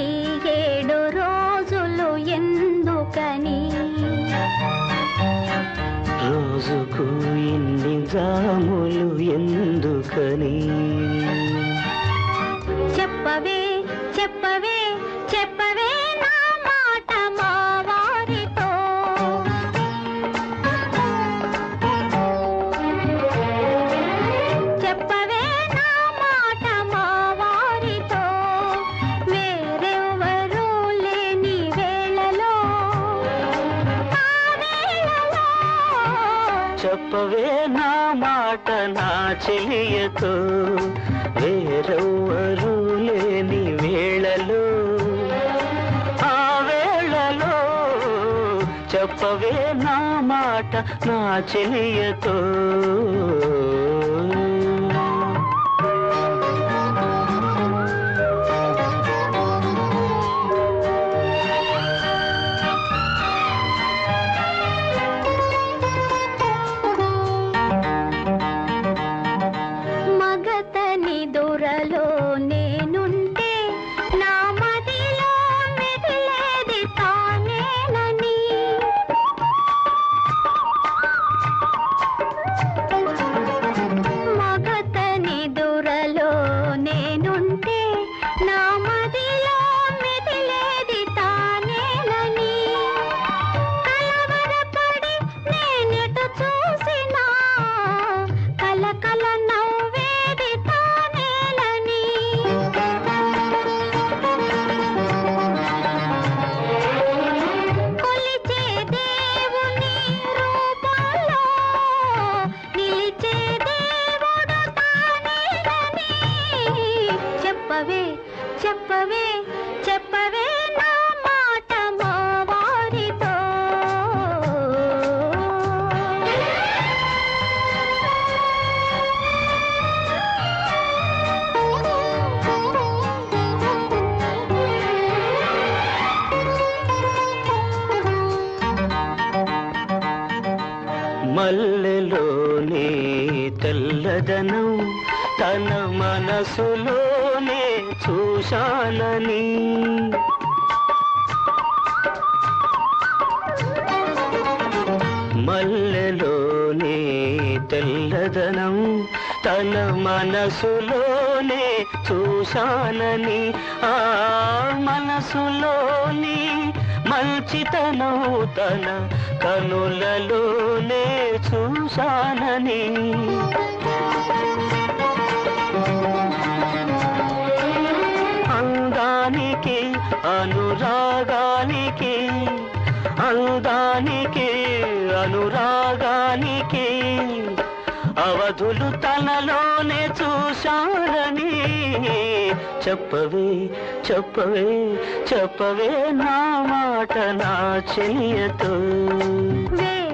ఈ ఏడు రోజులు ఎందుకని రోజుకు ఇన్ని జాములు ఎందుకని చెప్పవే చెప్పవే చెప్పవే నా మాట మా వారితో చెప్పవే నా మాట మా వారితో వేరెవరూ లేని వేళలో ఆ వేళలో చెప్పవే నా మాట నా చెలియతో వేరెవ్వరూ లేని వేళలో ఆ వేళలో చెప్పవే నా మాట నా చెలియతో మగతని దొరలో నేనుంటే నా మదిలో మెదిలేది తానేనని మగతని దొరలో నేనుంటే నా మదిలో మెదిలేది తానేనని కలవరపడి నేనెటు చూసినా కలకల నవ్వేది తానేలని కొలిచే దేవుని రూపంలో నిలిచే దేవుడు తానేలని చెప్పవే చెప్పవే చెప్పవే నా మాట మా వారితో మల్లెలోనే తెల్లదనం తన మనసులోనే చూశానని మల్లెలోనే తెల్లదనం తన మనసులోనే చూశానని ఆ మనసులోని మంచితనం తన కనులలోనే చూశానని అందానికి అనురాగానికి అందానికి అనురాగానికి అవధులు తనలోనే చూశానని చెప్పవే చెప్పవే చెప్పవే నా మాట నా చెలియతో వే